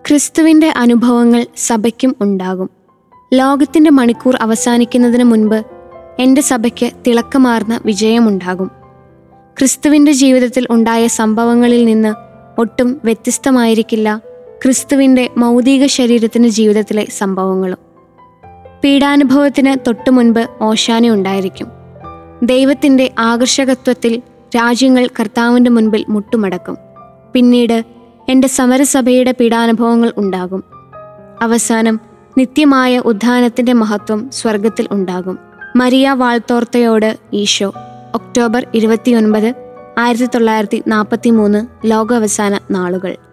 ക്രിസ്തുവിൻ്റെ അനുഭവങ്ങൾ സഭയ്ക്കും ഉണ്ടാകും ലോകത്തിൻ്റെ മണിക്കൂർ അവസാനിക്കുന്നതിന് മുൻപ് എൻ്റെ സഭയ്ക്ക് തിളക്കമാർന്ന വിജയമുണ്ടാകും ക്രിസ്തുവിൻ്റെ ജീവിതത്തിൽ ഉണ്ടായ സംഭവങ്ങളിൽ നിന്ന് ഒട്ടും വ്യത്യസ്തമായിരിക്കില്ല ക്രിസ്തുവിൻ്റെ മൗതിക ശരീരത്തിൻ്റെ ജീവിതത്തിലെ സംഭവങ്ങളും പീഡാനുഭവത്തിന് തൊട്ടു മുൻപ് ഓശാന ഉണ്ടായിരിക്കും ദൈവത്തിൻ്റെ ആകർഷകത്വത്തിൽ രാജ്യങ്ങൾ കർത്താവിൻ്റെ മുൻപിൽ മുട്ടുമടക്കും പിന്നീട് എൻ്റെ സമരസഭയുടെ പീഡാനുഭവങ്ങൾ ഉണ്ടാകും അവസാനം നിത്യമായ ഉദ്ധാനത്തിൻ്റെ മഹത്വം സ്വർഗത്തിൽ ഉണ്ടാകും മരിയ വാൾത്തോർത്തയോട് ഈശോ ഒക്ടോബർ ഇരുപത്തിയൊൻപത് ആയിരത്തി തൊള്ളായിരത്തി നാൽപ്പത്തി മൂന്ന് ലോകാവസാന നാളുകൾ